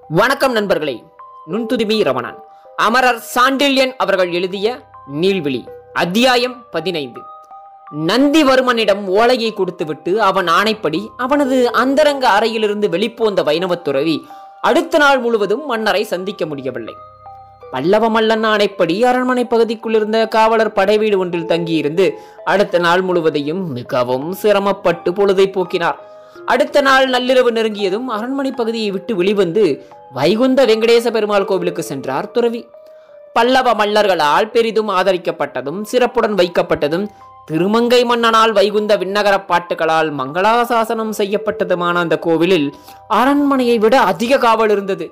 வணக்கம் நண்பர்களே நுண்துதுமி ரமணன் அமரர் சாண்டில்யன் அவர்கள் எழுதிய நீள்விழி அத்தியாயம் பதினைந்து நந்திவர்மனிடம் ஓலையை கொடுத்துவிட்டு அவன் ஆணைப்படி அவனது அந்தரங்க அறையிலிருந்து வெளிப்போந்த வைணவத் துறவி அடுத்த நாள் முழுவதும் மன்னரை சந்திக்க முடியவில்லை பல்லவ மல்லன் ஆணைப்படி அரண்மனை பகுதிக்குள் இருந்த காவலர் படைவீடு ஒன்றில் தங்கியிருந்து அடுத்த நாள் முழுவதையும் மிகவும் சிரமப்பட்டு பொழுதை போக்கினார் அடுத்த நாள் நள்ளிரவு நெருங்கியதும் அரண்மனை பகுதியை விட்டு வெளிவந்து வைகுந்த வெங்கடேச பெருமாள் கோவிலுக்கு சென்றார் துறவி பல்லவ மல்லர்களால் பெரிதும் ஆதரிக்கப்பட்டதும் சிறப்புடன் வைக்கப்பட்டதும் திருமங்கை மன்னனால் வைகுந்த விண்ணகர பாட்டுகளால் மங்களாசாசனம் செய்யப்பட்டதுமான அந்த கோவிலில் அரண்மனையை விட அதிக காவல் இருந்தது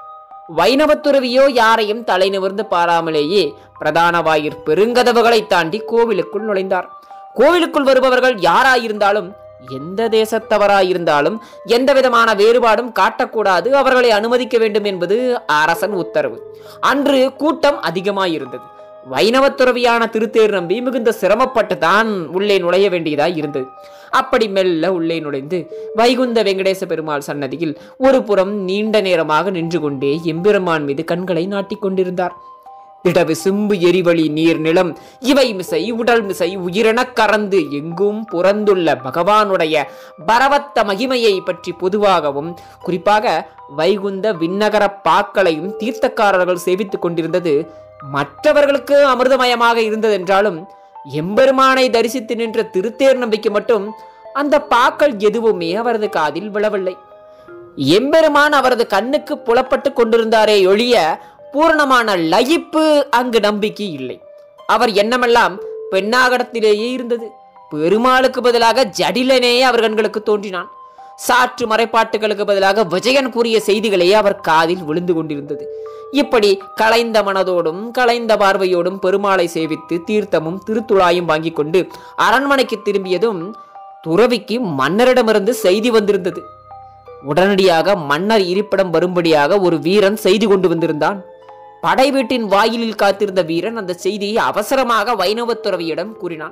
வைணவத் துறவியோ யாரையும் தலை நிமிர்ந்து பாராமலேயே பிரதான வாயிற் பெருங்கதவுகளை தாண்டி கோவிலுக்குள் நுழைந்தார் கோவிலுக்குள் வருபவர்கள் யாராயிருந்தாலும் எந்த தேசத்தவராயிருந்தாலும் எந்த விதமான வேறுபாடும் காட்டக்கூடாது அவர்களை அனுமதிக்க வேண்டும் என்பது அரசன் உத்தரவு அன்று கூட்டம் அதிகமாயிருந்தது வைணவத் துறவியான திருத்தேர் நம்பி மிகுந்த சிரமப்பட்டு தான் உள்ளே நுழைய வேண்டியதாய் இருந்தது அப்படி மெல்ல உள்ளே நுழைந்து வைகுந்த வெங்கடேச பெருமாள் சன்னதியில் ஒரு புறம் நீண்ட நேரமாக நின்று கொண்டே எம்பெருமான் மீது கண்களை நாட்டிக் கொண்டிருந்தார் திடவு சிம்பு எரிவழி நீர் நிலம் இவை மிசை உடல் மிசை உயிரெனக் கறந்து எங்கும் புறந்துள்ள பகவானுடைய பரவத்த மகிமையை பற்றி பொதுவாகவும் குறிப்பாக வைகுந்த விண்ணகர பாக்களையும் தீர்த்தக்காரர்கள் சேவித்துக் கொண்டிருந்தது மற்றவர்களுக்கு அமிர்தமயமாக இருந்ததென்றாலும் எம்பெருமானை தரிசித்து நின்ற திருத்தேர் நம்பிக்கை மட்டும் அந்த பாக்கள் எதுவுமே அவரது காதில் விழவில்லை எம்பெருமான் அவரது கண்ணுக்கு புலப்பட்டு கொண்டிருந்தாரே ஒழிய பூரணமான லயிப்பு அங்கு நம்பிக்கை இல்லை அவர் எண்ணமெல்லாம் பெண்ணாகடத்திலேயே இருந்தது பெருமாளுக்கு பதிலாக ஜடிலனே அவர் கண்களுக்கு தோன்றினான் சாற்று மறைப்பாட்டுகளுக்கு பதிலாக விஜயன் கூறிய செய்திகளே அவர் காதில் விழுந்து கொண்டிருந்தது இப்படி கலைந்த மனதோடும் கலைந்த பார்வையோடும் பெருமாளை சேவித்து தீர்த்தமும் திருத்துழாயும் வாங்கி கொண்டு அரண்மனைக்கு திரும்பியதும் துறவிக்கு மன்னரிடமிருந்து செய்தி வந்திருந்தது உடனடியாக மன்னர் இருப்பிடம் வரும்படியாக ஒரு வீரன் செய்தி கொண்டு வந்திருந்தான் படை வீட்டின் வாயிலில் காத்திருந்த வீரன் அந்த செய்தியை அவசரமாக வைணவத் துறவியிடம் கூறினான்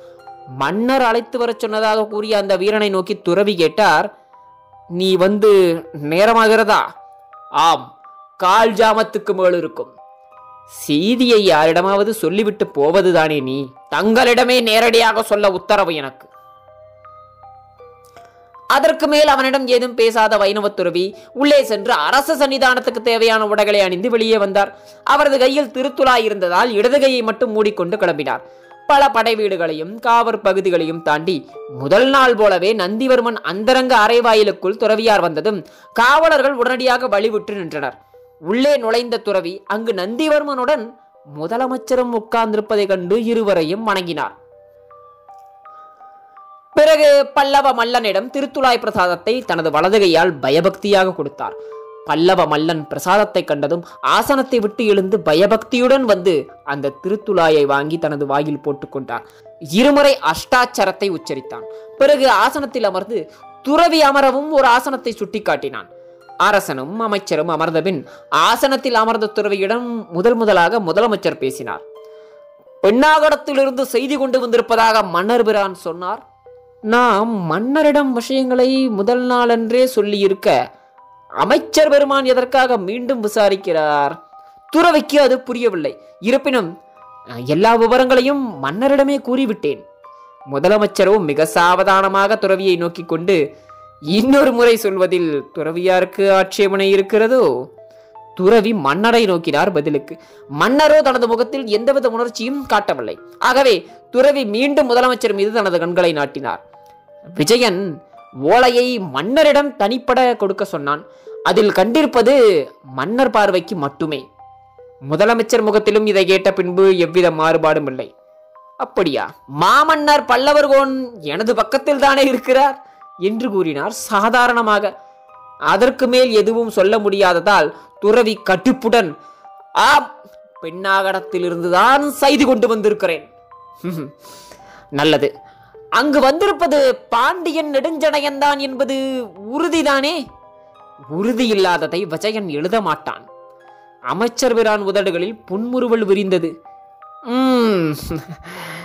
மன்னர் அழைத்து வரச் சொன்னதாக கூறிய அந்த வீரனை நோக்கி துறவி கேட்டார் நீ வந்து நேரமாகிறதா ஆம் கால் ஜாமத்துக்கு மேல் இருக்கும் செய்தியை யாரிடமாவது சொல்லிவிட்டு போவதுதானே நீ தங்களிடமே நேரடியாக சொல்ல உத்தரவு எனக்கு அதற்கு மேல் அவனிடம் ஏதும் பேசாத வைணவத் துறவி உள்ளே சென்று அரச சன்னிதானத்துக்கு தேவையான உடைகளை அணிந்து வெளியே வந்தார் அவரது கையில் திருத்துழாய் இருந்ததால் இடது கையை மட்டும் மூடிக்கொண்டு கிளம்பினார் பல படை வீடுகளையும் காவற் பகுதிகளையும் தாண்டி முதல் நாள் போலவே நந்திவர்மன் அந்தரங்க அரைவாயிலுக்குள் துறவியார் வந்ததும் காவலர்கள் உடனடியாக வழிவிட்டு நின்றனர் உள்ளே நுழைந்த துறவி அங்கு நந்திவர்மனுடன் முதலமைச்சரும் உட்கார்ந்திருப்பதைக் கண்டு இருவரையும் வணங்கினார் பிறகு பல்லவ மல்லனிடம் திருத்துழாய் பிரசாதத்தை தனது வலது கையால் பயபக்தியாக கொடுத்தார் பல்லவ மல்லன் பிரசாதத்தை கண்டதும் ஆசனத்தை விட்டு எழுந்து பயபக்தியுடன் வந்து அந்த திருத்துழாயை வாங்கி தனது வாயில் போட்டுக்கொண்டார் இருமுறை அஷ்டாச்சரத்தை உச்சரித்தான் பிறகு ஆசனத்தில் அமர்ந்து துறவி அமரவும் ஒரு ஆசனத்தை சுட்டிக்காட்டினான் அரசனும் அமைச்சரும் அமர்ந்தபின் ஆசனத்தில் அமர்ந்த துறவியிடம் முதல் முதலாக முதலமைச்சர் பேசினார் பெண்ணாகடத்திலிருந்து செய்தி கொண்டு வந்திருப்பதாக மன்னர் பிரான் சொன்னார் நாம் மன்னரிடம் விஷயங்களை முதல் நாளன்றே சொல்லியிருக்க அமைச்சர் பெருமான் எதற்காக மீண்டும் விசாரிக்கிறார் துறவிக்கு அது புரியவில்லை இருப்பினும் அஹ், எல்லா விவரங்களையும் மன்னரிடமே கூறிவிட்டேன் முதலமைச்சரோ மிக சாவதானமாக துறவியை நோக்கிக் கொண்டு இன்னொரு முறை சொல்வதில் துறவியாருக்கு ஆட்சேபனை இருக்கிறதோ துறவி மன்னரை நோக்கினார் பதிலுக்கு மன்னரோ தனது முகத்தில் எந்தவித உணர்ச்சியும் காட்டவில்லை ஆகவே துறவி மீண்டும் முதலமைச்சர் மீது தனது கண்களை நாட்டினார் விஜயன் ஓலையை மன்னரிடம் தனிப்பட கொடுக்க சொன்னான் அதில் கண்டிருப்பது மன்னர் பார்வைக்கு மட்டுமே முதலமைச்சர் முகத்திலும் இதை கேட்ட பின்பு எவ்வித மாறுபாடும் இல்லை அப்படியா மாமன்னர் பல்லவர்கோன் எனது பக்கத்தில் தானே இருக்கிறார் என்று கூறினார் சாதாரணமாக அதற்கு மேல் எதுவும் சொல்ல முடியாததால் துறவி கட்டுப்புடன் ஆம் பெண்ணாகடத்திலிருந்துதான் செய்து கொண்டு வந்திருக்கிறேன் "ஹும், நல்லது அங்கு வந்திருப்பது பாண்டியன் நெடுஞ்சடையன்தான் என்பது உறுதிதானே உறுதி இல்லாததை விஜயன் எழுத மாட்டான் அமைச்சர் பிரான் உதடுகளில் புன்முறுவல் விரிந்தது "உம்,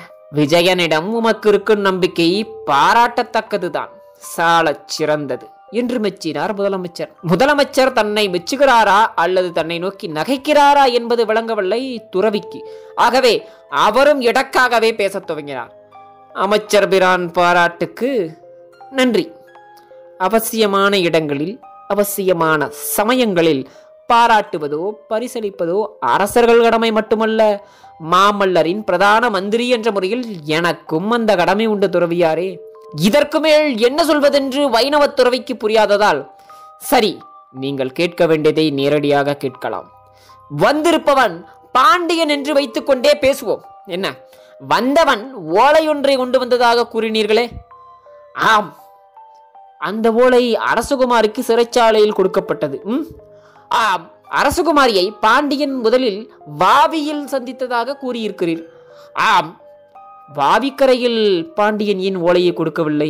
விஜயனிடம் உமக்கு இருக்கும் நம்பிக்கை பாராட்டத்தக்கதுதான் சாலச் சிறந்தது என்று மெச்சினார் முதலமைச்சர் முதலமைச்சர் தன்னை மெச்சுகிறாரா அல்லது தன்னை நோக்கி நகைக்கிறாரா என்பது விளங்கவில்லை துறவிக்கு ஆகவே அவரும் எடக்காகவே பேசத் துவங்கினார் அமைச்சர் பிரான் பாராட்டுக்கு நன்றி அவசியமான இடங்களில் அவசியமான சமயங்களில் பாராட்டுவதோ பரிசளிப்பதோ அரசர்கள் கடமை மட்டுமல்ல மாமல்லரின் பிரதான மந்திரி என்ற முறையில் எனக்கும் அந்த கடமை உண்டு துறவியாரே இதற்கு மேல் என்ன சொல்வதென்று வைணவத் துறவிக்கு புரியாததால் சரி நீங்கள் கேட்க வேண்டியதை நேரடியாக கேட்கலாம் வந்திருப்பவன் பாண்டியன் என்று வைத்துக்கொண்டே பேசுவோம் என்ன வந்தவன் ஓலையொன்றை கொண்டு வந்ததாக கூறினீர்களே ஆம் அந்த ஓலை அரசகுமாரிக்கு சிறைச்சாலையில் கொடுக்கப்பட்டது ம்? ஆம் அரசகுமாரியை பாண்டியன் முதலில் வாவியில் சந்தித்ததாக கூறியிருக்கிறீர் ஆம் வாவிக்கரையில் பாண்டியன் ஏன் ஓலையை கொடுக்கவில்லை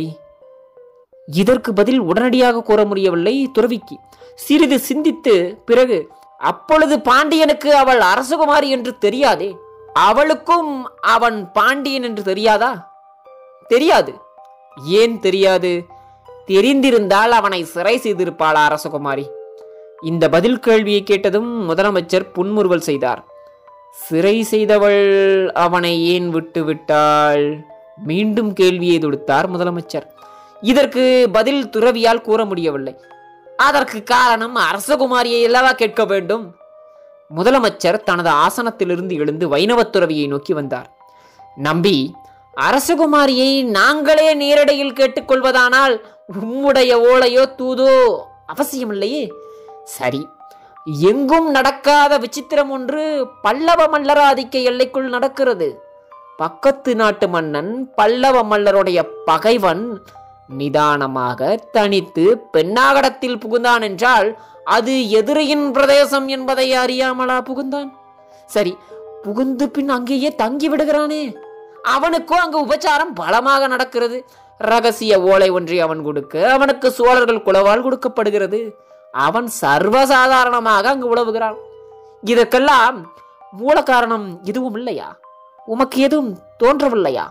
இதற்கு பதில் உடனடியாக கூற முடியவில்லை துறவிக்கு சிறிது சிந்தித்து பிறகு அப்பொழுது பாண்டியனுக்கு அவள் அரசகுமாரி என்று தெரியாதே அவளுக்கும் அவன் பாண்டியன் என்று தெரியாதா தெரியாது ஏன் தெரியாது தெரிந்திருந்தால் அவனை சிறை செய்திருப்பாளா அரசகுமாரி இந்த பதில் கேள்வியை கேட்டதும் முதலமைச்சர் புன்முறுவல் செய்தார் சிறை செய்தவள் அவனை ஏன் விட்டு விட்டாள் மீண்டும் கேள்வியை தொடுத்தார் முதலமைச்சர் இதற்கு பதில் துறவியால் கூற முடியவில்லை அதற்கு காரணம் அரசகுமாரியை அல்லவா கேட்க வேண்டும் முதலமைச்சர் தனது ஆசனத்திலிருந்து எழுந்து வைணவத் துறவியை நோக்கி வந்தார் நம்பி அரசகுமாரியை நாங்களே நேரடியில் கேட்டுக்கொள்வதானால் உம்முடைய ஓலையோ தூதோ அவசியமில்லையே சரி எங்கும் நடக்காத விசித்திரம் ஒன்று பல்லவ மல்லராதிக்க எல்லைக்குள் நடக்கிறது பக்கத்து நாட்டு மன்னன் பல்லவ மல்லருடைய பகைவன் நிதானமாக தனித்து பெண்ணாகடத்தில் புகுந்தான் என்றால் அது எதிரியின் பிரதேசம் என்பதை அறியாமலா புகுந்தான் சரி புகுந்து பின் அங்கேயே தங்கி விடுகிறானே அவனுக்கோ அங்கு உபச்சாரம் பலமாக நடக்கிறது ரகசிய ஓலை ஒன்றை அவன் கொடுக்க அவனுக்கு சோழர்கள் குலவால் கொடுக்கப்படுகிறது அவன் சர்வசாதாரணமாக அங்கு உழவுகிறான் இதற்கெல்லாம் மூல காரணம் எதுவும் இல்லையா உமக்கு எதுவும் தோன்றவில்லையா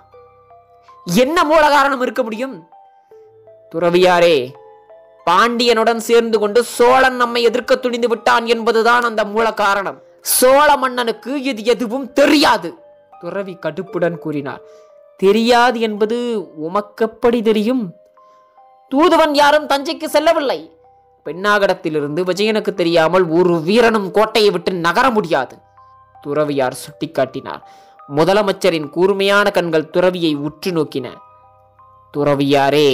என்ன மூல காரணம் இருக்க முடியும் துறவியாரே பாண்டியனுடன் சேர்ந்து கொண்டு சோழன் நம்மை எதிர்க்க துணிந்து விட்டான் என்பதுதான் அந்த மூல காரணம் சோழ மன்னனுக்கு இது எதுவும் தெரியாது துறவி கடுப்புடன் கூறினார் தெரியாது என்பது உமக்கப்படி தெரியும் தூதுவன் யாரும் தஞ்சைக்கு செல்லவில்லை பெண்ணாகடத்திலிருந்து விஜயனுக்கு தெரியாமல் ஒரு வீரனும் கோட்டையை விட்டு நகர முடியாது துறவியார் சுட்டிக்காட்டினார் முதலமைச்சரின் கூர்மையான கண்கள் துறவியை உற்று நோக்கின துறவியாரே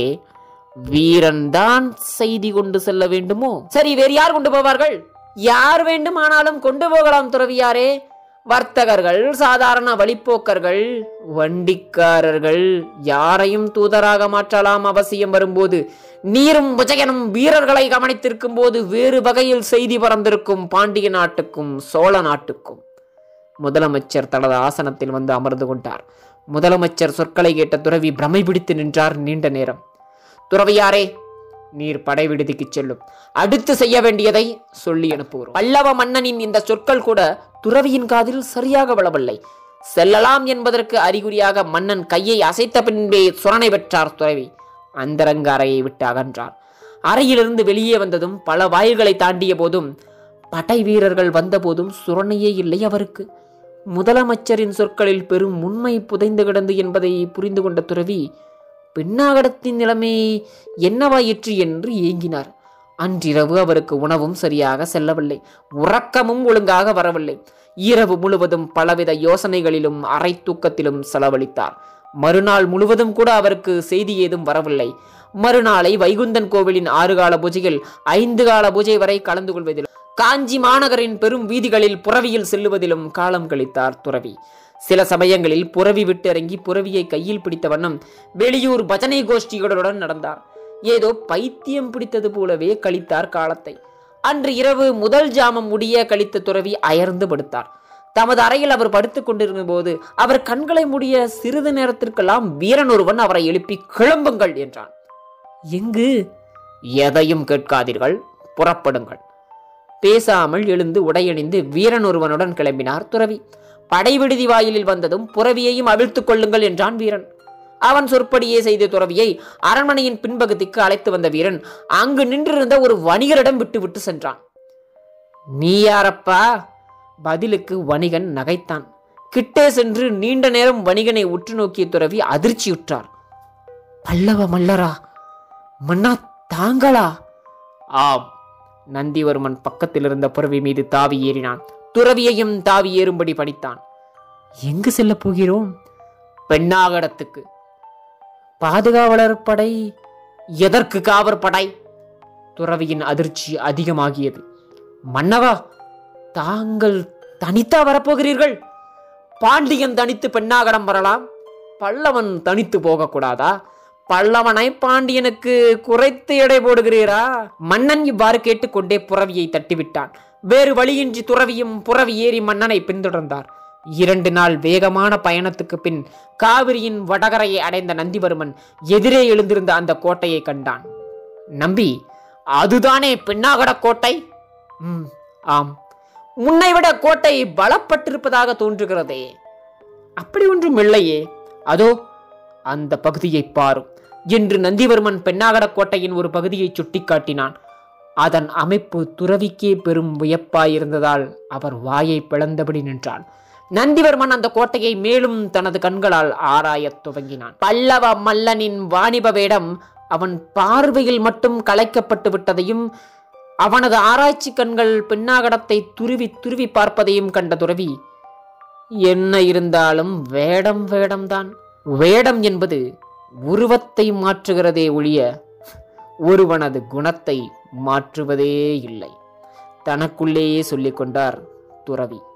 வீரன்தான் செய்தி கொண்டு செல்ல வேண்டுமோ சரி வேறு யார் கொண்டு போவார்கள் யார் வேண்டுமானாலும் கொண்டு போகலாம் துறவியாரே வர்த்தகர்கள் சாதாரண வழிப்போக்கர்கள் வண்டிக்காரர்கள் யாரையும் தூதராக மாற்றலாம் அவசியம் வரும்போது நீரும் விஜயனும் வீரர்களை கவனித்திருக்கும் போது வேறு வகையில் செய்தி பறந்திருக்கும் பாண்டிய நாட்டுக்கும் சோழ நாட்டுக்கும் முதலமைச்சர் தனது ஆசனத்தில் வந்து அமர்ந்து கொண்டார் முதலமைச்சர் சொற்களை கேட்ட துறவி பிரமை பிடித்து நின்றார் நீண்ட நேரம் துறவியாரே நீர் படை விடுதிக்கு செல்லும் அடுத்து செய்ய வேண்டியதை சொல்லி அனுப்புகிறோம் பல்லவ மன்னனின் இந்த சொற்கள் கூட துறவியின் காதில் சரியாக விழவில்லை செல்லலாம் என்பதற்கு அறிகுறியாக மன்னன் கையை அசைத்த பின்பே சுரணை பெற்றார் துறவி அந்தரங்க அறையை விட்டு அகன்றார் அறையிலிருந்து வெளியே வந்ததும் பல வாயில்களை தாண்டிய போதும் படை வீரர்கள் வந்தபோதும் சுரணையே இல்லை அவருக்கு முதலமைச்சரின் சொற்களில் பெரும் உண்மை புதைந்து கிடந்து என்பதை புரிந்து கொண்ட துறவி பெண்ணாகடத்தின் நிலைமை என்னவாயிற்று என்று ஏங்கினார் அன்றிரவு அவருக்கு உணவும் சரியாக செல்லவில்லை உறக்கமும் ஒழுங்காக வரவில்லை இரவு முழுவதும் பலவித யோசனைகளிலும் அரை தூக்கத்திலும் செலவழித்தார் மறுநாள் முழுவதும் கூட அவருக்கு செய்தி ஏதும் வரவில்லை மறுநாளை வைகுந்தன் கோவிலின் ஆறு கால பூஜையில் ஐந்து கால பூஜை வரை கலந்து கொள்வதில் காஞ்சி மாநகரின் பெரும் வீதிகளில் புறவியில் செல்லுவதிலும் காலம் கழித்தார் துறவி சில சமயங்களில் புறவி விட்டு இறங்கி புறவியை கையில் பிடித்த வண்ணம் வெளியூர் பஜனை கோஷ்டிகளுடன் நடந்தார் ஏதோ பைத்தியம் பிடித்தது போலவே கழித்தார் காலத்தை அன்று இரவு முதல் ஜாமம் முடிய கழித்த துறவி அயர்ந்து படுத்தார் தமது அறையில் அவர் படுத்துக் கொண்டிருந்த போது அவர் கண்களை மூடிய சிறிது நேரத்திற்கெல்லாம் வீரன் ஒருவன் அவரை எழுப்பி கிளம்புங்கள் என்றான் எங்கு எதையும் கேட்காதீர்கள் புறப்படுங்கள் பேசாமல் எழுந்து உடையணிந்து வீரன் ஒருவனுடன் கிளம்பினார் துறவி படை விடுதி வாயிலில் வந்ததும் புறவியையும் அவிழ்த்துக் கொள்ளுங்கள் என்றான் வீரன் அவன் சொற்படியே செய்த துறவியை அரண்மனையின் பின்பகுதிக்கு அழைத்து வந்த வீரன் அங்கு நின்றிருந்த ஒரு வணிகரிடம் விட்டு விட்டு சென்றான் நீ யாரப்பா பதிலுக்கு வணிகன் நகைத்தான் கிட்டே சென்று நீண்ட நேரம் வணிகனை உற்று நோக்கிய துறவி அதிர்ச்சியுற்றார் பல்லவ மல்லரா மன்னா தாங்களா ஆம் நந்திவர்மன் பக்கத்தில் இருந்த புறவி மீது தாவி ஏறினான் துறவியையும் தாவி ஏறும்படி பணித்தான் எங்கு செல்லப் போகிறோம் பெண்ணாகடத்துக்கு பாதுகாவலர் படை எதற்கு காவற் படை துறவியின் அதிர்ச்சி அதிகமாகியது மன்னவா தாங்கள் தனித்தா வரப்போகிறீர்கள் பாண்டியன் தனித்து பெண்ணாகடம் வரலாம் பல்லவன் தனித்து போகக்கூடாதா பல்லவனை பாண்டியனுக்கு குறைத்து எடை போடுகிறீரா மன்னன் இவ்வாறு கேட்டுக்கொண்டே புறவியை தட்டிவிட்டான் வேறு வழியின்றி துறவியும் புறவி ஏறி மன்னனை பின்தொடர்ந்தார் இரண்டு நாள் வேகமான பயணத்துக்கு பின் காவிரியின் வடகரையை அடைந்த நந்திவர்மன் எதிரே எழுந்திருந்த அந்த கோட்டையை கண்டான் நம்பி அதுதானே பெண்ணாகட கோட்டை ம் ஆம் முன்னை விட கோட்டை பலப்பட்டிருப்பதாக தோன்றுகிறதே அப்படி ஒன்றும் இல்லையே அதோ அந்த பகுதியை பாரும் என்று நந்திவர்மன் பெண்ணாகட கோட்டையின் ஒரு பகுதியை சுட்டிக்காட்டினான் அதன் அமைப்பு துறவிக்கே பெரும் வியப்பாயிருந்ததால் அவர் வாயை பிளந்தபடி நின்றான் நந்திவர்மன் அந்த கோட்டையை மேலும் தனது கண்களால் ஆராயத் துவங்கினான் பல்லவ மல்லனின் வாணிப வேடம் அவன் பார்வையில் மட்டும் கலைக்கப்பட்டு விட்டதையும் அவனது ஆராய்ச்சி கண்கள் பெண்ணாகடத்தை துருவி துருவி பார்ப்பதையும் கண்ட துறவி என்ன இருந்தாலும் வேடம் வேடம்தான் வேடம் என்பது உருவத்தை மாற்றுகிறதே ஒழிய ஒருவனது குணத்தை மாற்றுவதே இல்லை தனக்குள்ளேயே சொல்லிக் கொண்டார் துறவி